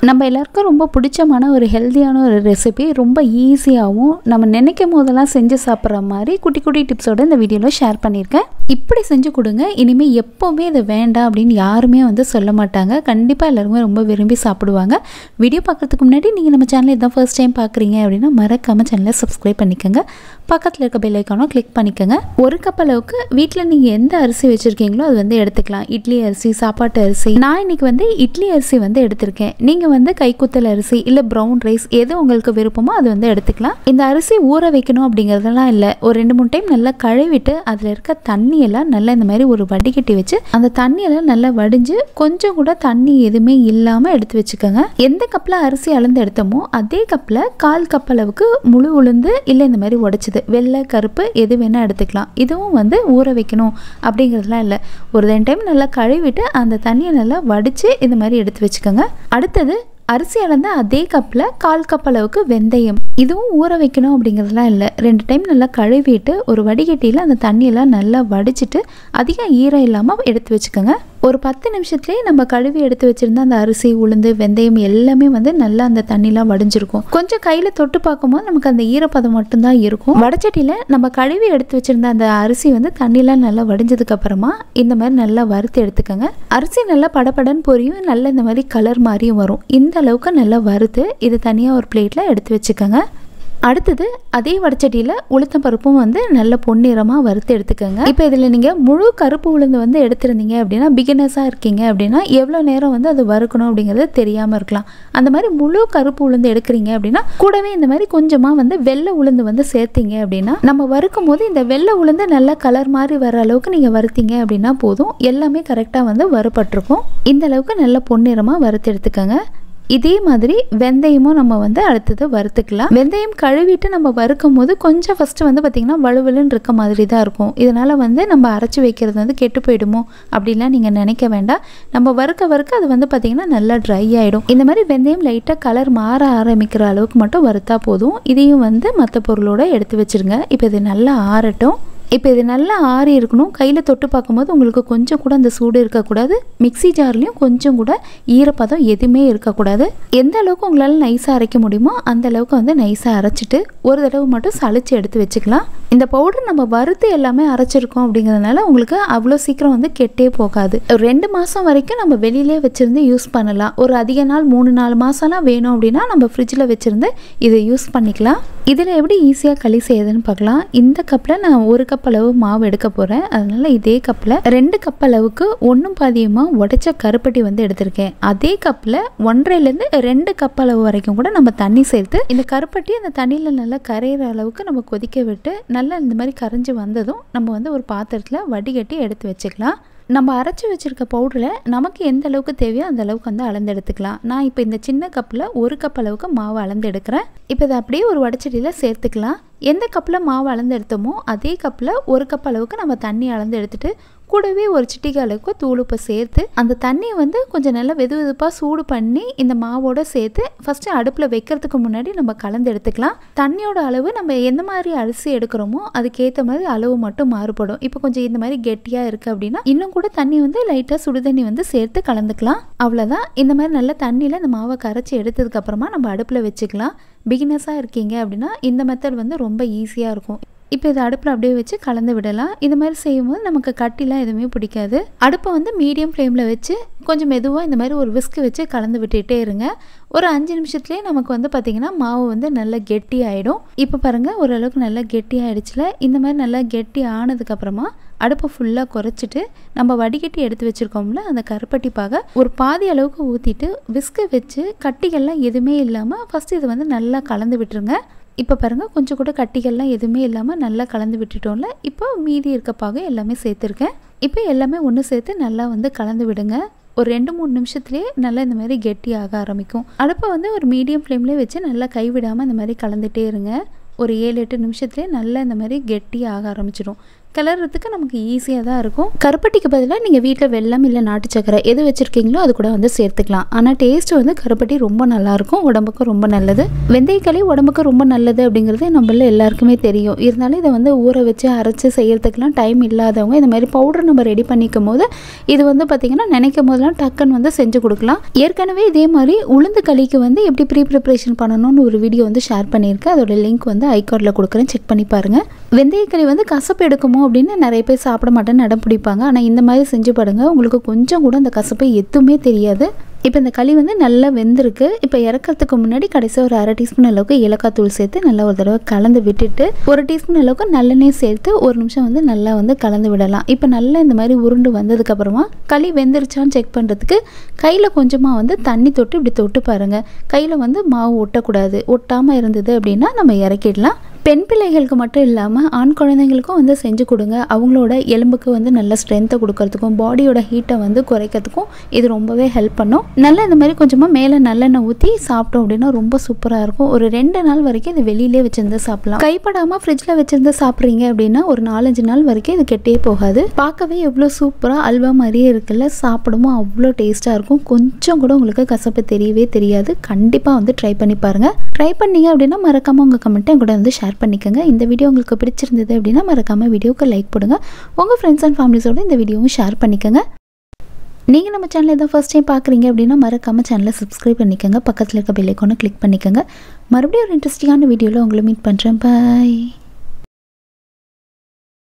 நம்ம எல்லாருக்கும் ரொம்ப பிடிச்சமான ஒரு ஹெல்த்தியான ஒரு ரெசிபி ரொம்ப ஈஸியாகவும் நம்ம நினைக்கும் போதெல்லாம் செஞ்சு சாப்பிட்ற மாதிரி குட்டி குட்டி டிப்ஸோட இந்த வீடியோவில் ஷேர் பண்ணியிருக்கேன் இப்படி செஞ்சு கொடுங்க இனிமேல் எப்போவுமே இது வேண்டாம் அப்படின்னு யாருமே வந்து சொல்ல மாட்டாங்க கண்டிப்பாக எல்லாருமே ரொம்ப விரும்பி சாப்பிடுவாங்க வீடியோ பார்க்குறதுக்கு முன்னாடி நீங்கள் நம்ம சேனல் இதான் ஃபர்ஸ்ட் டைம் பார்க்குறீங்க அப்படின்னா மறக்காம சேனலை சப்ஸ்கிரைப் பண்ணிக்கோங்க பக்கத்தில் இருக்க பெல் ஐக்கானும் கிளிக் பண்ணிக்கோங்க ஒரு கப் அளவுக்கு வீட்டில் நீங்கள் எந்த அரிசி வச்சுருக்கீங்களோ அது வந்து எடுத்துக்கலாம் இட்லி அரிசி சாப்பாட்டு அரிசி நான் இன்னைக்கு வந்து இட்லி அரிசி வந்து எடுத்திருக்கேன் நீங்கள் வந்து கைக்குத்தல் அரிசி இல்லை ப்ரௌன் ரைஸ் எது உங்களுக்கு விருப்பமோ அது வந்து எடுத்துக்கலாம் இந்த அரிசி ஊற வைக்கணும் அப்படிங்கிறதெல்லாம் இல்லை ஒரு ரெண்டு மூணு டைம் நல்லா கழுவிட்டு அதில் இருக்க தண்ணியெல்லாம் நல்லா இந்த மாதிரி ஒரு வடிகட்டி வச்சு அந்த தண்ணியெல்லாம் நல்லா வடிஞ்சு கொஞ்சம் கூட தண்ணி எதுவுமே இல்லாமல் எடுத்து வச்சுக்கோங்க எந்த கப்பில் அரிசி அளந்து எடுத்தோமோ அதே கப்பில் கால் கப் அளவுக்கு முழு உளுந்து இல்லை இந்த மாதிரி உடைச்சது வெள்ளை கருப்பு எது வேணால் எடுத்துக்கலாம் இதுவும் வந்து ஊற வைக்கணும் அப்படிங்கிறதுலாம் இல்லை ஒரு ரெண்டு டைம் நல்லா கழுவிட்டு அந்த தண்ணியை நல்லா வடித்து இந்த மாதிரி எடுத்து வச்சுக்கோங்க அடுத்தது அரிசி அளந்த அதே கப்பில் கால் கப் அளவுக்கு வெந்தயம் இதுவும் ஊற வைக்கணும் அப்படிங்கிறதுலாம் இல்லை ரெண்டு டைம் நல்லா கழுவிட்டு ஒரு வடிகட்டியில் அந்த தண்ணியெல்லாம் நல்லா வடிச்சிட்டு அதிகம் ஈரம் இல்லாமல் எடுத்து வச்சுக்கோங்க ஒரு பத்து நிமிஷத்துலேயே நம்ம கழுவி எடுத்து வச்சுருந்த அந்த அரிசி உளுந்து வெந்தயம் எல்லாமே வந்து நல்லா அந்த தண்ணிலாம் வடிஞ்சிருக்கும் கொஞ்சம் கையில் தொட்டு பார்க்கும்போது நமக்கு அந்த ஈரப்பதம் மட்டும்தான் இருக்கும் வடச்சட்டியில் நம்ம கழுவி எடுத்து வச்சுருந்த அந்த அரிசி வந்து தண்ணிலாம் நல்லா வடிஞ்சதுக்கு அப்புறமா இந்த மாதிரி நல்லா வறுத்து எடுத்துக்கோங்க அரிசி நல்லா படபடன்னு பொரியும் நல்லா இந்த மாதிரி கலர் மாதிரியும் வரும் இந்த அளவுக்கு நல்லா வறுத்து இது தனியாக ஒரு பிளேட்டில் எடுத்து வச்சுக்கோங்க அடுத்தது அதே வடச்சட்டியில் உளுத்தம் பருப்பும் வந்து நல்ல பொன்னிறமாக வறுத்து எடுத்துக்கோங்க இப்போ இதில் நீங்கள் முழு கருப்பு உளுந்து வந்து எடுத்துருந்தீங்க அப்படின்னா பிகினர்ஸாக இருக்கீங்க அப்படின்னா எவ்வளோ நேரம் வந்து அது வறுக்கணும் அப்படிங்கிறது தெரியாமல் இருக்கலாம் அந்த மாதிரி முழு கருப்பு உளுந்து எடுக்கிறீங்க அப்படின்னா கூடவே இந்த மாதிரி கொஞ்சமாக வந்து வெள்ளை உளுந்து வந்து சேர்த்தீங்க அப்படின்னா நம்ம வறுக்கும் போது இந்த வெள்ளை உளுந்து நல்ல கலர் மாதிரி வர அளவுக்கு நீங்கள் வறுத்தீங்க அப்படின்னா போதும் எல்லாமே கரெக்டாக வந்து வறுபட்டிருக்கும் இந்த அளவுக்கு நல்ல பொன்னிறமாக வறுத்து எடுத்துக்கோங்க இதே மாதிரி வெந்தயமும் நம்ம வந்து அடுத்தது வறுத்துக்கலாம் வெந்தயம் கழுவிட்டு நம்ம வறுக்கும் போது கொஞ்சம் ஃபஸ்ட்டு வந்து பார்த்திங்கன்னா வலுவலுன்னு இருக்க மாதிரி தான் இருக்கும் இதனால் வந்து நம்ம அரைச்சி வைக்கிறது வந்து கெட்டு போயிடுமோ அப்படின்லாம் நீங்கள் நினைக்க வேண்டாம் நம்ம வறுக்க வறுக்க அது வந்து பார்த்திங்கன்னா நல்லா ட்ரை ஆகிடும் இந்த மாதிரி வெந்தயம் லைட்டாக கலர் மாற ஆரம்பிக்கிற அளவுக்கு மட்டும் வறுத்தா போதும் இதையும் வந்து மற்ற பொருளோட எடுத்து வச்சுருங்க இப்போ இது நல்லா ஆறட்டும் இப்போ இது நல்லா ஆறி இருக்கணும் கையில் தொட்டு பார்க்கும்போது உங்களுக்கு கொஞ்சம் கூட அந்த சூடு இருக்கக்கூடாது மிக்சி ஜார்லேயும் கொஞ்சம் கூட ஈரப்பதம் எதுவுமே இருக்கக்கூடாது எந்த அளவுக்கு உங்களால் நைஸாக அரைக்க முடியுமோ அந்த அளவுக்கு வந்து நைஸாக அரைச்சிட்டு ஒரு தடவை மட்டும் சளிச்சு எடுத்து வச்சுக்கலாம் இந்த பவுடர் நம்ம வறுத்து எல்லாமே அரைச்சிருக்கோம் அப்படிங்கிறதுனால உங்களுக்கு அவ்வளோ சீக்கிரம் வந்து கெட்டே போகாது ஒரு ரெண்டு மாதம் வரைக்கும் நம்ம வெளியிலே வச்சுருந்து யூஸ் பண்ணலாம் ஒரு அதிக நாள் மூணு நாலு மாதம்லாம் வேணும் அப்படின்னா நம்ம ஃப்ரிட்ஜில் வச்சுருந்து இதை யூஸ் பண்ணிக்கலாம் இதில் எப்படி ஈஸியாக களி செய்யுதுன்னு பார்க்கலாம் இந்த கப்பில் நான் ஒரு கப் அளவு மாவு எடுக்க போகிறேன் அதனால் இதே கப்பில் ரெண்டு கப் அளவுக்கு ஒன்றும் பாதியமாக உடைச்ச கருப்பட்டி வந்து எடுத்திருக்கேன் அதே கப்பில் ஒன்றரைலேருந்து ரெண்டு கப் அளவு வரைக்கும் கூட நம்ம தண்ணி சேர்த்து இந்த கருப்பட்டி அந்த தண்ணியில் நல்லா கரையிற அளவுக்கு நம்ம கொதிக்க விட்டு நல்லா இந்த மாதிரி கரைஞ்சி வந்ததும் நம்ம வந்து ஒரு பாத்திரத்தில் வடிகட்டி எடுத்து வச்சுக்கலாம் நம்ம அரைச்சி வச்சுருக்க பவுடரில் நமக்கு எந்த அளவுக்கு தேவையோ அந்த அளவுக்கு வந்து அளந்து எடுத்துக்கலாம் நான் இப்போ இந்த சின்ன கப்பில் ஒரு கப் அளவுக்கு மாவு அளந்து எடுக்கிறேன் இப்போ இதை அப்படியே ஒரு வடச்சட்டியில் சேர்த்துக்கலாம் எந்த கப்பில் மாவு அளந்து எடுத்தோமோ அதே கப்பில் ஒரு கப் அளவுக்கு நம்ம தண்ணி அளந்து எடுத்துகிட்டு கூடவே ஒரு சிட்டிகை அளவுக்கு தூளுப்பை சேர்த்து அந்த தண்ணியை வந்து கொஞ்சம் நல்லா வெது வெதுப்பாக சூடு பண்ணி இந்த மாவோட சேர்த்து ஃபஸ்ட்டு அடுப்பில் வைக்கிறதுக்கு முன்னாடி நம்ம கலந்து எடுத்துக்கலாம் தண்ணியோட அளவு நம்ம எந்த மாதிரி அரிசி எடுக்கிறோமோ அதுக்கேற்ற மாதிரி அளவு மட்டும் மாறுபடும் இப்போ கொஞ்சம் இந்த மாதிரி கெட்டியாக இருக்குது அப்படின்னா இன்னும் கூட தண்ணி வந்து லைட்டாக சுடுதண்ணி வந்து சேர்த்து கலந்துக்கலாம் அவ்வளோதான் இந்த மாதிரி நல்லா தண்ணியில் இந்த மாவை கரைச்சி எடுத்ததுக்கப்புறமா நம்ம அடுப்பில் வச்சுக்கலாம் பிகினஸாக இருக்கீங்க அப்படின்னா இந்த மெத்தட் வந்து ரொம்ப ஈஸியாக இருக்கும் இப்போ இதை அடுப்பில் அப்படியே வச்சு கலந்து விடலாம் இந்த மாதிரி செய்யும்போது நமக்கு கட்டிலாம் எதுவுமே பிடிக்காது அடுப்பை வந்து மீடியம் ஃப்ளேமில் வச்சு கொஞ்சம் மெதுவாக இந்த மாதிரி ஒரு விஸ்கு வச்சு கலந்து விட்டுகிட்டே இருங்க ஒரு அஞ்சு நிமிஷத்துலேயே நமக்கு வந்து பார்த்திங்கன்னா மாவு வந்து நல்லா கெட்டி ஆகிடும் இப்போ பாருங்கள் ஓரளவுக்கு நல்லா கெட்டி ஆகிடுச்சுல இந்த மாதிரி நல்லா கெட்டி ஆனதுக்கப்புறமா அடுப்பை ஃபுல்லாக குறைச்சிட்டு நம்ம வடிகட்டி எடுத்து வச்சுருக்கோம்ல அந்த கருப்பட்டி பாக ஒரு பாதி அளவுக்கு ஊற்றிட்டு விஸ்கை வச்சு கட்டிகள்லாம் எதுவுமே இல்லாமல் ஃபஸ்ட்டு இதை வந்து நல்லா கலந்து விட்டுருங்க இப்போ பாருங்கள் கொஞ்சம் கூட கட்டிகள்லாம் எதுவுமே இல்லாமல் நல்லா கலந்து விட்டுட்டோம்ல இப்போ மீதி இருக்க பாகம் எல்லாமே சேர்த்துருக்கேன் இப்போ எல்லாமே ஒன்று சேர்த்து நல்லா வந்து கலந்து விடுங்க ஒரு ரெண்டு மூணு நிமிஷத்துலேயே நல்லா இந்த மாதிரி கெட்டி ஆக ஆரம்பிக்கும் அடுப்பை வந்து ஒரு மீடியம் ஃப்ளேம்லேயே வச்சு நல்லா கைவிடாமல் இந்த மாதிரி கலந்துகிட்டே இருங்க ஒரு ஏழு எட்டு நிமிஷத்துலேயே நல்லா இந்த மாதிரி கெட்டி ஆக ஆரம்பிச்சிடும் கிளறதுக்கு நமக்கு ஈஸியாக தான் இருக்கும் கருப்பட்டிக்கு பதிலாக நீங்கள் வீட்டில் வெல்லம் இல்லை நாட்டு சக்கரை எது வச்சுருக்கீங்களோ அது கூட வந்து சேர்த்துக்கலாம் ஆனால் டேஸ்ட் வந்து கருப்பட்டி ரொம்ப நல்லாயிருக்கும் உடம்புக்கு ரொம்ப நல்லது வெந்தயக்களி உடம்புக்கு ரொம்ப நல்லது அப்படிங்கிறது நம்மள எல்லாருக்குமே தெரியும் இருந்தாலும் இதை வந்து ஊற வச்சு அரைச்சி செய்யறதுக்கெலாம் டைம் இல்லாதவங்க இந்த மாதிரி பவுடர் நம்ம ரெடி பண்ணிக்கும் போது இது வந்து பார்த்திங்கன்னா நினைக்கும் போதெல்லாம் டக்குன்னு வந்து செஞ்சு கொடுக்கலாம் ஏற்கனவே இதே மாதிரி உளுந்து களிக்கு வந்து எப்படி ப்ரீ ப்ரிப்பரேஷன் பண்ணணும்னு ஒரு வீடியோ வந்து ஷேர் பண்ணியிருக்கேன் அதோட லிங்க் வந்து ஐகார்டில் கொடுக்குறேன் செக் பண்ணி பாருங்கள் வெந்தயக்களி வந்து கசப்பு எடுக்குமோ அப்படின்னு நிறைய பேர் சாப்பிட மாட்டேன்னு நடம் பிடிப்பாங்க ஆனால் இந்த மாதிரி செஞ்சு பாருங்க உங்களுக்கு கொஞ்சம் கூட அந்த கசப்பு எதுவுமே தெரியாது இப்போ இந்த களி வந்து நல்லா வெந்திருக்கு இப்போ இறக்கிறதுக்கு முன்னாடி கடைசியாக ஒரு அரை டீஸ்பூன் அளவுக்கு ஏலக்காய் தூள் சேர்த்து நல்லா ஒரு தடவை கலந்து விட்டுட்டு ஒரு டீஸ்பூன் அளவுக்கு நல்லெண்ணெய் சேர்த்து ஒரு நிமிஷம் வந்து நல்லா வந்து கலந்து விடலாம் இப்போ நல்லா இந்த மாதிரி உருண்டு வந்ததுக்கப்புறமா களி வெந்துருச்சான்னு செக் பண்ணுறதுக்கு கையில் கொஞ்சமாக வந்து தண்ணி தொட்டு இப்படி தொட்டு பாருங்கள் கையில் வந்து மாவு ஒட்டக்கூடாது ஒட்டாமல் இருந்தது அப்படின்னா நம்ம இறக்கிடலாம் பெண் பிள்ளைகளுக்கு மட்டும் இல்லாமல் ஆண் குழந்தைங்களுக்கும் வந்து செஞ்சு கொடுங்க அவங்களோட எலும்புக்கு வந்து நல்ல ஸ்ட்ரென்த்தை கொடுக்கறதுக்கும் பாடியோட ஹீட்டை வந்து குறைக்கிறதுக்கும் இது ரொம்பவே ஹெல்ப் பண்ணும் நல்லா இந்த மாதிரி கொஞ்சமாக மேலே நல்லெண்ணெய் ஊற்றி சாப்பிட்டோம் அப்படின்னா ரொம்ப சூப்பராக இருக்கும் ஒரு ரெண்டு நாள் வரைக்கும் இது வெளியிலே வச்சிருந்து சாப்பிடலாம் கைப்படாமல் ஃப்ரிட்ஜில் வச்சிருந்து சாப்பிட்றீங்க அப்படின்னா ஒரு நாலஞ்சு நாள் வரைக்கும் இது கெட்டே போகாது பார்க்கவே எவ்வளோ சூப்பராக அல்வா மாதிரியே இருக்குல்ல சாப்பிடுமோ அவ்வளோ டேஸ்ட்டாக இருக்கும் கொஞ்சம் கூட உங்களுக்கு கசப்பு தெரியவே தெரியாது கண்டிப்பாக வந்து ட்ரை பண்ணி பாருங்கள் ட்ரை பண்ணீங்க அப்படின்னா மறக்காமல் உங்கள் கமெண்ட்டை கூட வந்து ஷேர் பண்ணிக்கோங்க இந்த வீடியோ உங்களுக்கு பிடிச்சிருந்தது அப்படின்னா மறக்காமல் வீடியோக்கு லைக் போடுங்க உங்கள் ஃப்ரெண்ட்ஸ் அண்ட் ஃபேமிலிஸோட இந்த வீடியோவும் ஷேர் பண்ணிக்கோங்க நீங்கள் நம்ம சேனல் எதாவது ஃபஸ்ட் டைம் பார்க்குறீங்க அப்படின்னா மறக்காமல் சேனலை சப்ஸ்கிரைப் பண்ணிக்கோங்க பக்கத்தில் இருக்க பெல் ஐக்கானை கிளிக் பண்ணிக்கோங்க மறுபடியும் ஒரு இன்ட்ரெஸ்டிங்கான வீடியோவில் உங்களை மீட் பண்ணுறேன் பாய்